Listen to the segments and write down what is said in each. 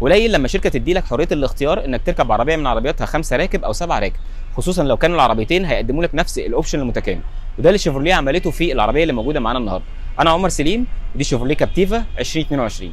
قليل لما شركه تدي لك حريه الاختيار انك تركب عربيه من عربياتها خمسه راكب او سبعه راكب خصوصا لو كانوا العربيتين هيقدموا لك نفس الاوبشن المتكامل وده اللي شيفروليه عملته في العربيه اللي موجوده معانا النهارده انا عمر سليم ودي شيفروليه كابتيفا 2022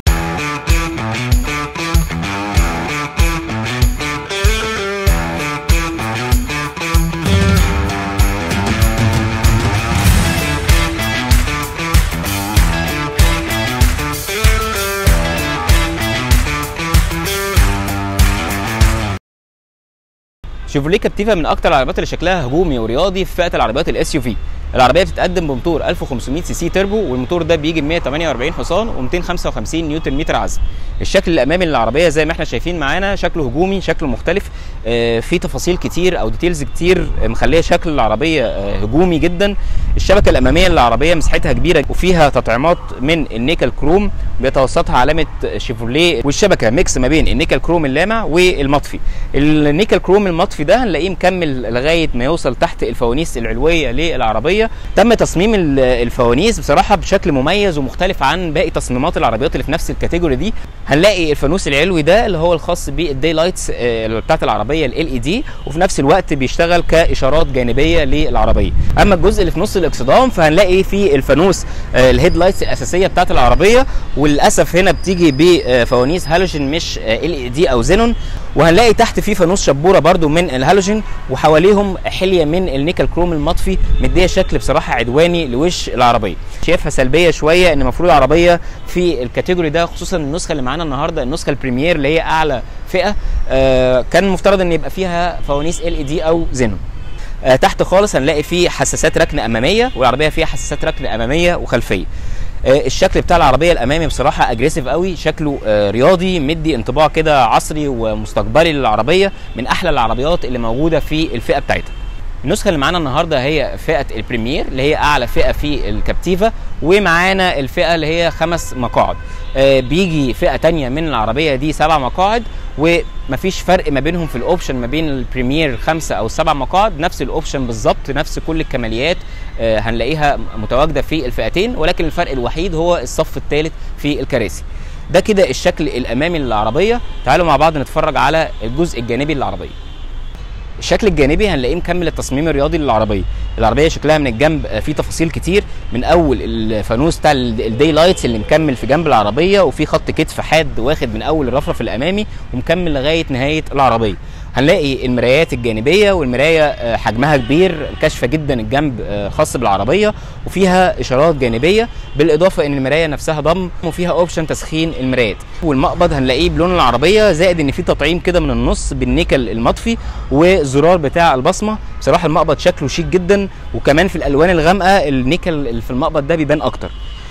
شيفروليه كابتيفا من اكتر العربيات اللي شكلها هجومي ورياضي في فئه العربيات الاس يو في العربيه بتتقدم بموتور 1500 سي سي تربو والموتور ده بيجي ب 148 حصان و255 نيوتن متر عزم الشكل الامامي للعربيه زي ما احنا شايفين معانا شكله هجومي شكله مختلف آه في تفاصيل كتير او ديتيلز كتير مخليه شكل العربيه آه هجومي جدا الشبكه الاماميه للعربيه مساحتها كبيره وفيها تطعيمات من النيكل كروم بيتوسطها علامه شيفروليه والشبكه ميكس ما بين النيكل كروم اللامع والمطفي النيكل كروم المطفي ده هنلاقيه مكمل لغايه ما يوصل تحت الفوانيس العلويه للعربيه تم تصميم الفوانيس بصراحه بشكل مميز ومختلف عن باقي تصميمات العربيات اللي في نفس الكاتيجوري دي هنلاقي الفانوس العلوي ده اللي هو الخاص بالداي لايتس بتاعت العربيه ال اي دي وفي نفس الوقت بيشتغل كاشارات جانبيه للعربيه اما الجزء اللي في نص الاكسدام فهنلاقي في الفانوس الهيد لايتس الاساسيه بتاعت العربيه وللاسف هنا بتيجي بفوانيس هالوجين مش ال اي دي او زينون وهنلاقي تحت في فانوس شبوره برده من الهالوجين وحواليهم حليه من النيكل كروم المطفي مديه شكل بصراحه عدواني لوش العربيه شايفها سلبيه شويه ان المفروض العربيه في الكاتيجوري ده خصوصا النسخه اللي معانا النهارده النسخه البريمير اللي هي اعلى فئه آه كان المفترض ان يبقى فيها فوانيس ال اي دي او زينون آه تحت خالص هنلاقي فيه حساسات ركن اماميه والعربيه فيها حساسات ركن اماميه وخلفيه آه الشكل بتاع العربيه الامامي بصراحه اجريسيف قوي شكله آه رياضي مدي انطباع كده عصري ومستقبلي للعربيه من احلى العربيات اللي موجوده في الفئه بتاعتها النسخه اللي معانا النهارده هي فئه البريمير اللي هي اعلى فئه في الكابتيفا ومعانا الفئه اللي هي خمس مقاعد آه بيجي فئه تانية من العربيه دي سبع مقاعد ومفيش فرق ما بينهم في الاوبشن ما بين البريمير خمسه او سبع مقاعد نفس الاوبشن بالظبط نفس كل الكماليات آه هنلاقيها متواجده في الفئتين ولكن الفرق الوحيد هو الصف الثالث في الكراسي ده كده الشكل الامامي للعربيه تعالوا مع بعض نتفرج على الجزء الجانبي للعربيه الشكل الجانبي هنلاقيه مكمل التصميم الرياضي للعربيه العربيه شكلها من الجنب فيه تفاصيل كتير من اول الفانوس بتاع الداي لايتس اللي مكمل في جنب العربيه وفي خط كتف حاد واخد من اول الرفرف الامامي ومكمل لغايه نهايه العربيه هنلاقي المرايات الجانبيه والمرايه حجمها كبير كاشفه جدا الجنب خاص بالعربيه وفيها اشارات جانبيه بالاضافه ان المرايه نفسها ضم وفيها اوبشن تسخين المرايات والمقبض هنلاقيه بلون العربيه زائد ان في تطعيم كده من النص بالنيكل المطفي والزرار بتاع البصمه بصراحه المقبض شكله شيك جدا وكمان في الالوان الغامقه النيكل اللي في المقبض ده بيبان اكتر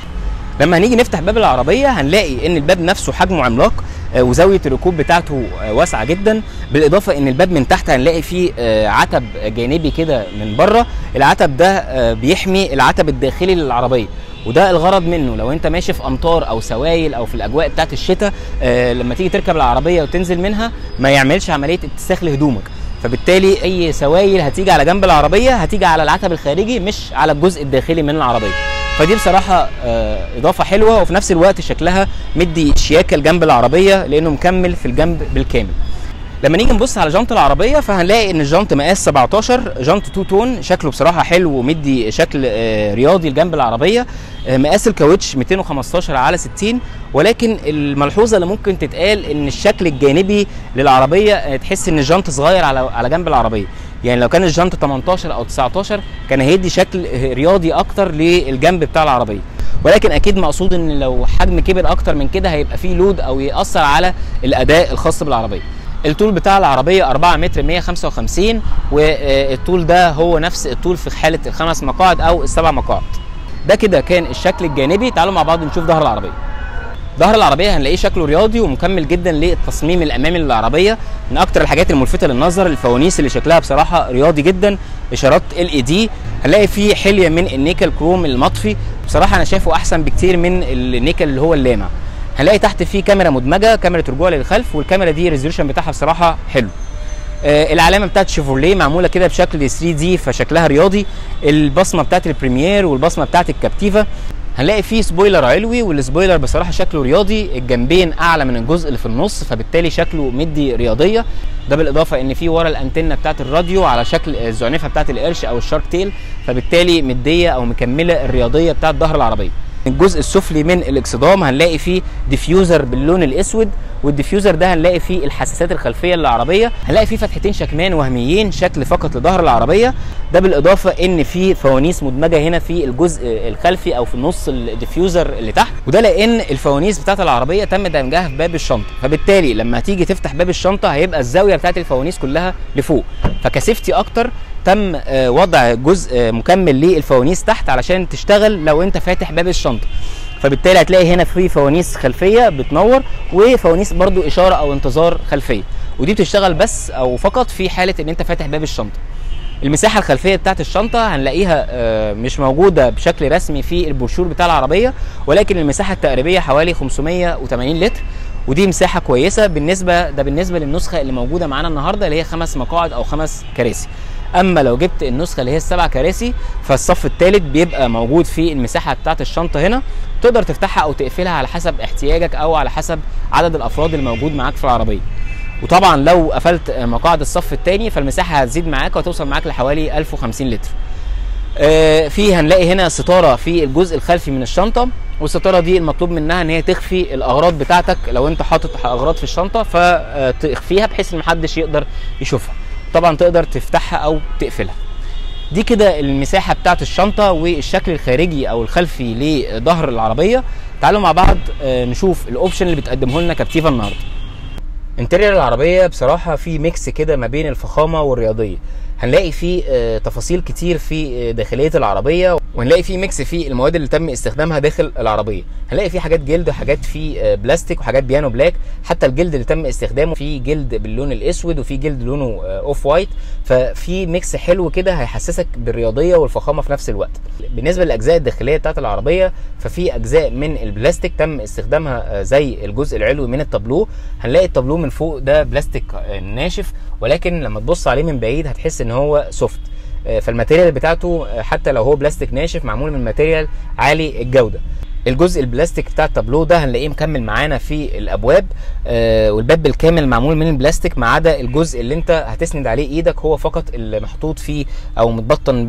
لما هنيجي نفتح باب العربيه هنلاقي ان الباب نفسه حجمه عملاق وزاويه الركوب بتاعته واسعه جدا بالاضافه ان الباب من تحت هنلاقي فيه عتب جانبي كده من بره العتب ده بيحمي العتب الداخلي للعربيه وده الغرض منه لو انت ماشي في امطار او سوائل او في الاجواء بتاعت الشتاء لما تيجي تركب العربيه وتنزل منها ما يعملش عمليه اتساخ لهدومك فبالتالي اي سوائل هتيجي على جنب العربيه هتيجي على العتب الخارجي مش على الجزء الداخلي من العربيه فدي بصراحه اضافه حلوه وفي نفس الوقت شكلها مدي شياكه لجنب العربيه لانه مكمل في الجنب بالكامل لما نيجي نبص على جنط العربيه فهنلاقي ان الجنط مقاس 17 جنط تو تون شكله بصراحه حلو ومدي شكل رياضي لجنب العربيه مقاس الكاوتش 215 على 60 ولكن الملحوظه اللي ممكن تتقال ان الشكل الجانبي للعربيه تحس ان الجنط صغير على على جنب العربيه يعني لو كان الجنط 18 او 19 كان هيدي شكل رياضي اكتر للجنب بتاع العربيه ولكن اكيد مقصود ان لو حجم كبر اكتر من كده هيبقى فيه لود او ياثر على الاداء الخاص بالعربيه الطول بتاع العربيه 4 متر 155 والطول ده هو نفس الطول في حاله الخمس مقاعد او السبع مقاعد ده كده كان الشكل الجانبي تعالوا مع بعض نشوف ظهر العربيه ظهر العربيه هنلاقيه شكله رياضي ومكمل جدا للتصميم الامامي للعربيه من اكتر الحاجات الملفته للنظر الفوانيس اللي شكلها بصراحه رياضي جدا اشارات ال اي دي هنلاقي فيه حليه من النيكل كروم المطفي بصراحه انا شايفه احسن بكتير من النيكل اللي هو اللامع هنلاقي تحت فيه كاميرا مدمجه كاميرا رجوع للخلف والكاميرا دي الريزولوشن بتاعها بصراحه حلو آه العلامه بتاعت شيفروليه معموله كده بشكل 3 دي فشكلها رياضي البصمه بتاعت البريمير والبصمه بتاعت الكابتيفا هنلاقي فيه سبويلر علوي والسبويلر بصراحه شكله رياضي الجنبين اعلى من الجزء اللي في النص فبالتالي شكله مدي رياضيه ده بالاضافه ان في ورا الانتنه بتاعت الراديو على شكل الزعنفه بتاعت القرش او الشارك تيل فبالتالي مديه او مكمله الرياضيه بتاعت ظهر العربيه الجزء السفلي من الاكسدام هنلاقي فيه ديفيوزر باللون الاسود والديفيوزر ده هنلاقي فيه الحساسات الخلفيه للعربيه هنلاقي فيه فتحتين شكمان وهميين شكل فقط لظهر العربيه ده بالاضافه ان في فوانيس مدمجه هنا في الجزء الخلفي او في نص الديفيوزر اللي تحت وده لان الفوانيس بتاعت العربيه تم دمجها في باب الشنطه فبالتالي لما تيجي تفتح باب الشنطه هيبقى الزاويه بتاعت الفوانيس كلها لفوق فكسيفتي اكتر تم وضع جزء مكمل للفوانيس تحت علشان تشتغل لو انت فاتح باب الشنطه فبالتالي هتلاقي هنا في فوانيس خلفيه بتنور وفوانيس برضو اشاره او انتظار خلفيه ودي بتشتغل بس او فقط في حاله ان انت فاتح باب الشنطه المساحه الخلفيه بتاعت الشنطه هنلاقيها مش موجوده بشكل رسمي في البروشور بتاع العربيه ولكن المساحه التقريبيه حوالي 580 لتر ودي مساحه كويسه بالنسبه ده بالنسبه للنسخه اللي موجوده معانا النهارده اللي هي خمس مقاعد او خمس كراسي اما لو جبت النسخه اللي هي السبع كراسي فالصف الثالث بيبقى موجود في المساحه بتاعه الشنطه هنا تقدر تفتحها او تقفلها على حسب احتياجك او على حسب عدد الافراد الموجود معاك في العربيه وطبعا لو قفلت مقاعد الصف الثاني فالمساحه هتزيد معاك وتوصل معاك لحوالي 1050 لتر آه في هنلاقي هنا ستاره في الجزء الخلفي من الشنطه والستاره دي المطلوب منها ان هي تخفي الاغراض بتاعتك لو انت حاطط اغراض في الشنطه فتخفيها بحيث ان محدش يقدر يشوفها طبعا تقدر تفتحها او تقفلها دي كده المساحه بتاعت الشنطه والشكل الخارجي او الخلفي لظهر العربيه تعالوا مع بعض نشوف الاوبشن اللي بتقدمه لنا كابتيفا النهارده انتريور العربيه بصراحه في ميكس كده ما بين الفخامه والرياضيه هنلاقي فيه تفاصيل كتير في داخليه العربيه وهنلاقي فيه ميكس في المواد اللي تم استخدامها داخل العربيه هنلاقي فيه حاجات جلد وحاجات في بلاستيك وحاجات بيانو بلاك حتى الجلد اللي تم استخدامه في جلد باللون الاسود وفي جلد لونه اوف وايت ففي ميكس حلو كده هيحسسك بالرياضيه والفخامه في نفس الوقت بالنسبه للاجزاء الداخليه بتاعت العربيه ففي اجزاء من البلاستيك تم استخدامها زي الجزء العلوي من التابلو هنلاقي التابلو من فوق ده بلاستيك ناشف ولكن لما تبص عليه من بعيد هتحس ان هو سوفت فالماتيريال بتاعته حتى لو هو بلاستيك ناشف معمول من ماتيريال عالي الجوده الجزء البلاستيك بتاع التابلو ده هنلاقيه مكمل معانا في الابواب آه والباب بالكامل معمول من البلاستيك ما عدا الجزء اللي انت هتسند عليه ايدك هو فقط اللي محطوط فيه او متبطن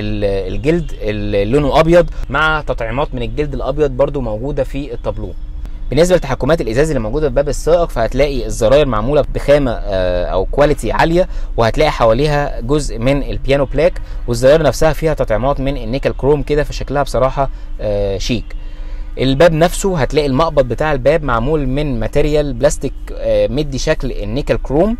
بالجلد اللي لونه ابيض مع تطعيمات من الجلد الابيض برده موجوده في التابلو بالنسبه لتحكمات الازاز اللي موجوده في باب السائق فهتلاقي الزراير معموله بخامه او كواليتي عاليه وهتلاقي حواليها جزء من البيانو بلاك والزراير نفسها فيها تطعيمات من النيكل كروم كده فشكلها بصراحه شيك الباب نفسه هتلاقي المقبض بتاع الباب معمول من ماتيريال بلاستيك مدي شكل النيكل كروم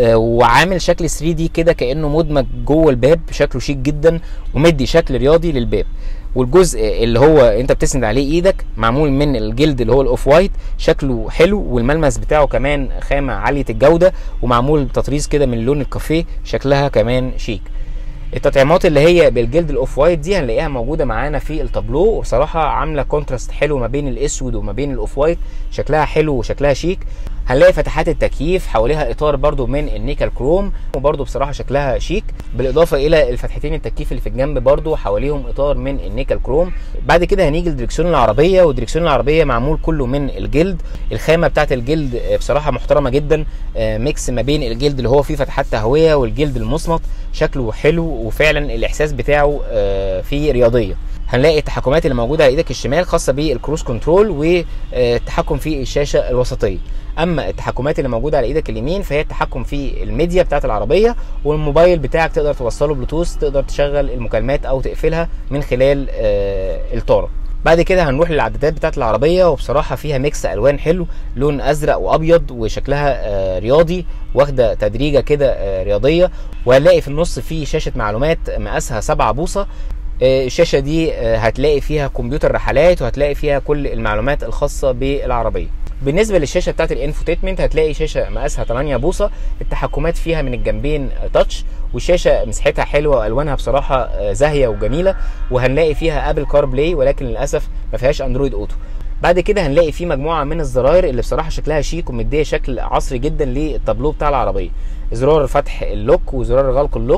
وعامل شكل 3 دي كده كانه مدمج جوه الباب شكله شيك جدا ومدي شكل رياضي للباب والجزء اللي هو انت بتسند عليه ايدك معمول من الجلد اللي هو الاوف وايت شكله حلو والملمس بتاعه كمان خامه عاليه الجوده ومعمول بتطريز كده من لون الكافيه شكلها كمان شيك التطعيمات اللي هي بالجلد الاوف وايت دي هنلاقيها موجوده معانا في التابلو وبصراحه عامله كونتراست حلو ما بين الاسود وما بين الاوف وايت شكلها حلو وشكلها شيك هنلاقي فتحات التكييف حواليها اطار برضو من النيكل كروم وبرضو بصراحه شكلها شيك بالاضافه الى الفتحتين التكييف اللي في الجنب برضو حواليهم اطار من النيكل كروم بعد كده هنيجي لدركسيون العربيه ودركسيون العربيه معمول كله من الجلد الخامه بتاعت الجلد بصراحه محترمه جدا ميكس ما بين الجلد اللي هو فيه فتحات تهويه والجلد المصمت شكله حلو وفعلا الاحساس بتاعه فيه رياضيه هنلاقي التحكمات اللي موجوده على ايدك الشمال خاصه بالكروز كنترول والتحكم في الشاشه الوسطيه اما التحكمات اللي موجوده على ايدك اليمين فهي التحكم في الميديا بتاعه العربيه والموبايل بتاعك تقدر توصله بلوتوث تقدر تشغل المكالمات او تقفلها من خلال الطاره بعد كده هنروح للعدادات بتاعه العربيه وبصراحه فيها ميكس الوان حلو لون ازرق وابيض وشكلها رياضي واخده تدريجه كده رياضيه وهنلاقي في النص في شاشه معلومات مقاسها 7 بوصه الشاشه دي هتلاقي فيها كمبيوتر رحلات وهتلاقي فيها كل المعلومات الخاصه بالعربيه بالنسبه للشاشه بتاعت الانفوتيتمنت هتلاقي شاشه مقاسها 8 بوصه التحكمات فيها من الجنبين تاتش والشاشه مساحتها حلوه والوانها بصراحه زاهيه وجميله وهنلاقي فيها ابل كار بلاي ولكن للاسف ما فيهاش اندرويد اوتو بعد كده هنلاقي في مجموعه من الزراير اللي بصراحه شكلها شيك ومديه شكل عصري جدا للتابلو بتاع العربيه زرار فتح اللوك وزرار غلق اللوك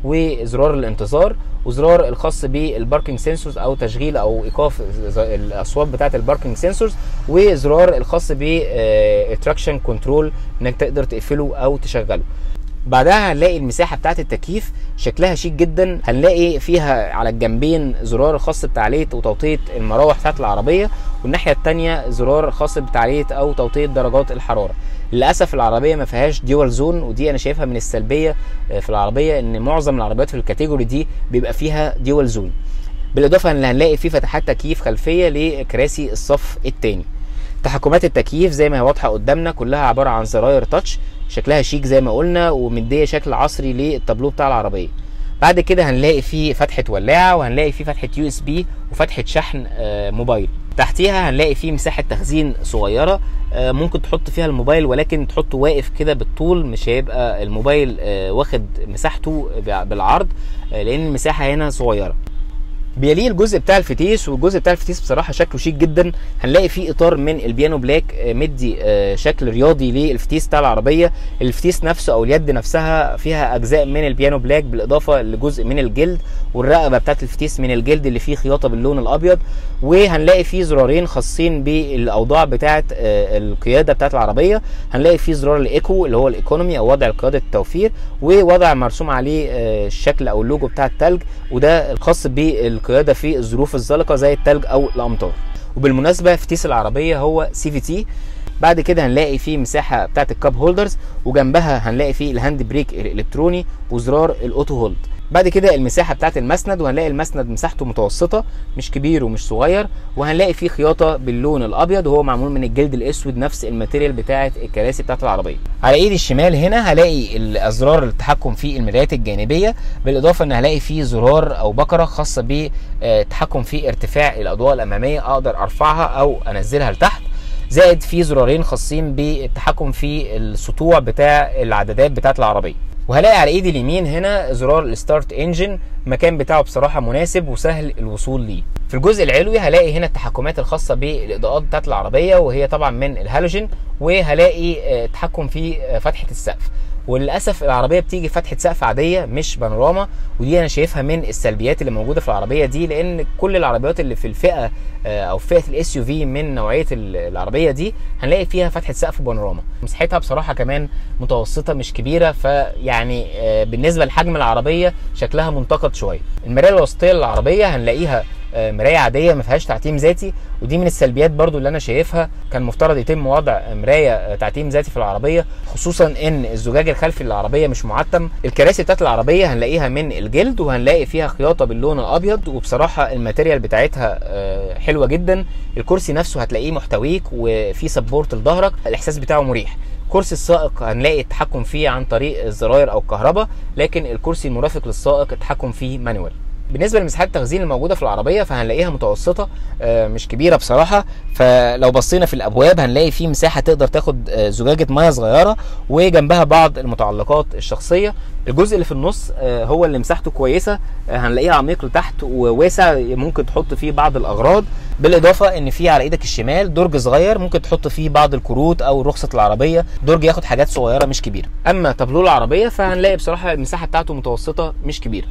وزرار الانتظار وزرار الخاص بالباركينج سنسورز او تشغيل او ايقاف الاصوات بتاعه الباركينج سنسورز وزرار الخاص بالتراكشن كنترول انك تقدر تقفله او تشغله بعدها هنلاقي المساحه بتاعه التكييف شكلها شيك جدا هنلاقي فيها على الجنبين زرار خاص بتعليه وتوطيه المراوح بتاعه العربيه والناحيه الثانيه زرار خاص بتعليه او توطيه درجات الحراره للاسف العربيه ما فيهاش ديوال زون ودي انا شايفها من السلبيه في العربيه ان معظم العربيات في الكاتيجوري دي بيبقى فيها ديوال زون بالاضافه ان هنلاقي في فتحات تكييف خلفيه لكراسي الصف الثاني تحكمات التكييف زي ما هي واضحه قدامنا كلها عباره عن زراير تاتش شكلها شيك زي ما قلنا ومديه شكل عصري للتابلو بتاع العربيه بعد كده هنلاقي فيه فتحه ولاعه وهنلاقي فيه فتحه يو اس بي وفتحه شحن موبايل تحتيها هنلاقي فيه مساحه تخزين صغيره ممكن تحط فيها الموبايل ولكن تحطه واقف كده بالطول مش هيبقى الموبايل واخد مساحته بالعرض لان المساحه هنا صغيره بيليه الجزء بتاع الفتيس والجزء بتاع الفتيس بصراحه شكله شيك جدا هنلاقي فيه اطار من البيانو بلاك مدي شكل رياضي للفتيس بتاع العربيه الفتيس نفسه او اليد نفسها فيها اجزاء من البيانو بلاك بالاضافه لجزء من الجلد والرقبه بتاعت الفتيس من الجلد اللي فيه خياطه باللون الابيض وهنلاقي فيه زرارين خاصين بالاوضاع بتاعت القياده بتاعت العربيه هنلاقي فيه زرار الايكو اللي هو الايكونومي او وضع قياده التوفير ووضع مرسوم عليه الشكل او اللوجو بتاع التلج وده الخاص بال القياده في الظروف الزلقه زي التلج او الامطار وبالمناسبه فتيس العربيه هو سي في تي بعد كده هنلاقي فيه مساحه بتاعه الكاب هولدرز وجنبها هنلاقي فيه الهاند بريك الالكتروني وزرار الاوتو هولد بعد كده المساحه بتاعه المسند وهنلاقي المسند مساحته متوسطه مش كبير ومش صغير وهنلاقي فيه خياطه باللون الابيض وهو معمول من الجلد الاسود نفس الماتيريال بتاعه الكراسي بتاعه العربيه على ايدي الشمال هنا هلاقي الازرار التحكم في المرايات الجانبيه بالاضافه ان هلاقي فيه زرار او بكره خاصه بالتحكم في ارتفاع الاضواء الاماميه اقدر ارفعها او انزلها لتحت زائد في زرارين خاصين بالتحكم في السطوع بتاع العدادات بتاعه العربيه وهلاقي على ايدي اليمين هنا زرار الستارت انجن المكان بتاعه بصراحه مناسب وسهل الوصول ليه في الجزء العلوي هلاقي هنا التحكمات الخاصه بالاضاءات بتاعه العربيه وهي طبعا من الهالوجين وهلاقي تحكم في فتحه السقف وللاسف العربيه بتيجي فتحه سقف عاديه مش بانوراما ودي انا شايفها من السلبيات اللي موجوده في العربيه دي لان كل العربيات اللي في الفئه او فئه الاس يو في من نوعيه العربيه دي هنلاقي فيها فتحه سقف بانوراما مساحتها بصراحه كمان متوسطه مش كبيره فيعني بالنسبه لحجم العربيه شكلها منتقد شويه المرايه الوسطيه للعربيه هنلاقيها مرايه عاديه ما فيهاش تعتيم ذاتي ودي من السلبيات برضو اللي انا شايفها كان مفترض يتم وضع مرايه تعتيم ذاتي في العربيه خصوصا ان الزجاج الخلفي للعربيه مش معتم الكراسي بتاعت العربيه هنلاقيها من الجلد وهنلاقي فيها خياطه باللون الابيض وبصراحه الماتيريال بتاعتها حلوه جدا الكرسي نفسه هتلاقيه محتويك وفي سبورت لظهرك الاحساس بتاعه مريح كرسي السائق هنلاقي التحكم فيه عن طريق الزراير او الكهرباء لكن الكرسي المرافق للسائق التحكم فيه مانوال بالنسبه لمساحات التخزين الموجوده في العربيه فهنلاقيها متوسطه مش كبيره بصراحه فلو بصينا في الابواب هنلاقي في مساحه تقدر تاخد زجاجه ميه صغيره وجنبها بعض المتعلقات الشخصيه الجزء اللي في النص هو اللي مساحته كويسه هنلاقيه عميق لتحت وواسع ممكن تحط فيه بعض الاغراض بالاضافه ان في على ايدك الشمال درج صغير ممكن تحط فيه بعض الكروت او رخصه العربيه درج ياخد حاجات صغيره مش كبيره اما تابلو العربيه فهنلاقي بصراحه المساحه بتاعته متوسطه مش كبيره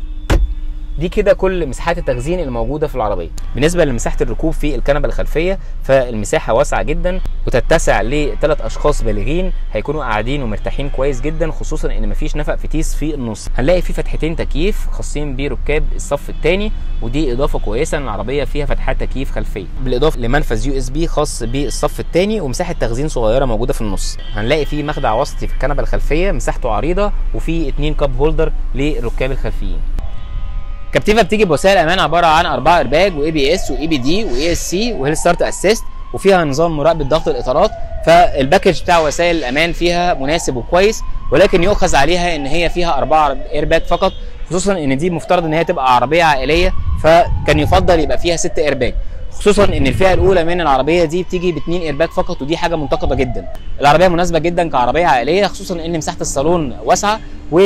دي كده كل مساحات التخزين الموجوده في العربيه بالنسبه لمساحه الركوب في الكنبه الخلفيه فالمساحه واسعه جدا وتتسع لثلاث اشخاص بالغين هيكونوا قاعدين ومرتاحين كويس جدا خصوصا ان مفيش نفق فتيس في النص هنلاقي في فتحتين تكييف خاصين بركاب الصف الثاني ودي اضافه كويسه ان العربيه فيها فتحات تكييف خلفيه بالاضافه لمنفذ يو اس بي خاص بالصف الثاني ومساحه تخزين صغيره موجوده في النص هنلاقي في مخدع وسطي في الكنبه الخلفيه مساحته عريضه وفي اتنين كاب هولدر للركاب الخلفيين كابتيفا بتيجي بوسائل امان عباره عن اربعه ايرباج واي بي اس واي بي دي واي اس سي وهيل ستارت اسيست وفيها نظام مراقبه ضغط الاطارات فالباكج بتاع وسائل الامان فيها مناسب وكويس ولكن يؤخذ عليها ان هي فيها اربعه ايرباج فقط خصوصا ان دي مفترض ان هي تبقى عربيه عائليه فكان يفضل يبقى فيها ست ايرباج خصوصا ان الفئه الاولى من العربيه دي بتيجي باثنين ايرباج فقط ودي حاجه منتقده جدا العربيه مناسبه جدا كعربيه عائليه خصوصا ان مساحه الصالون واسعه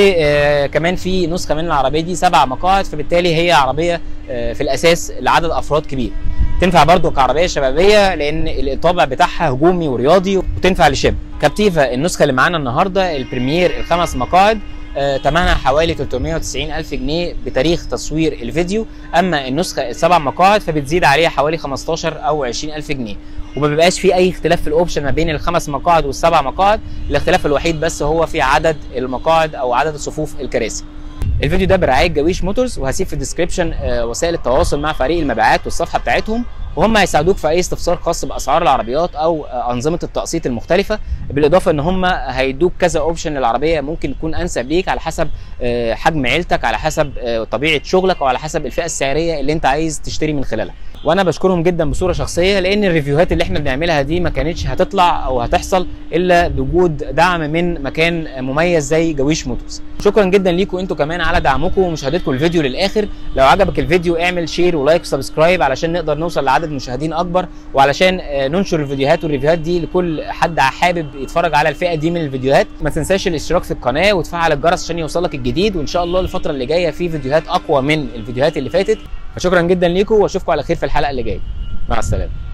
وكمان في نسخه من العربيه دي سبع مقاعد فبالتالي هي عربيه في الاساس لعدد افراد كبير تنفع برضو كعربيه شبابيه لان الطابع بتاعها هجومي ورياضي وتنفع لشاب كابتيفا النسخه اللي معانا النهارده البريمير الخمس مقاعد آه، ثمنها حوالي 390 الف جنيه بتاريخ تصوير الفيديو اما النسخه السبع مقاعد فبتزيد عليها حوالي 15 او 20 الف جنيه وما بيبقاش في اي اختلاف في الاوبشن ما بين الخمس مقاعد والسبع مقاعد الاختلاف الوحيد بس هو في عدد المقاعد او عدد صفوف الكراسي الفيديو ده برعايه جويش موتورز وهسيب في الديسكربشن آه، وسائل التواصل مع فريق المبيعات والصفحه بتاعتهم وهم هيساعدوك في اي استفسار خاص باسعار العربيات او آه، انظمه التقسيط المختلفه بالاضافه ان هم هيدوك كذا اوبشن للعربيه ممكن يكون انسب ليك على حسب آه، حجم عيلتك على حسب آه، طبيعه شغلك او على حسب الفئه السعريه اللي انت عايز تشتري من خلالها وانا بشكرهم جدا بصوره شخصيه لان الريفيوهات اللي احنا بنعملها دي ما كانتش هتطلع او هتحصل الا بوجود دعم من مكان مميز زي جويش موتورز شكرا جدا ليكم انتوا كمان على دعمكم ومشاهدتكم الفيديو للاخر لو عجبك الفيديو اعمل شير ولايك وسبسكرايب علشان نقدر نوصل لعدد مشاهدين اكبر وعلشان آه، ننشر الفيديوهات والريفيوهات دي لكل حد حابب يتفرج على الفئه دي من الفيديوهات ما تنساش الاشتراك في القناه وتفعل الجرس عشان يوصلك الجديد وان شاء الله الفتره اللي جايه في فيديوهات اقوى من الفيديوهات اللي فاتت فشكرا جدا ليكم واشوفكم على خير في الحلقه اللي جايه مع السلامه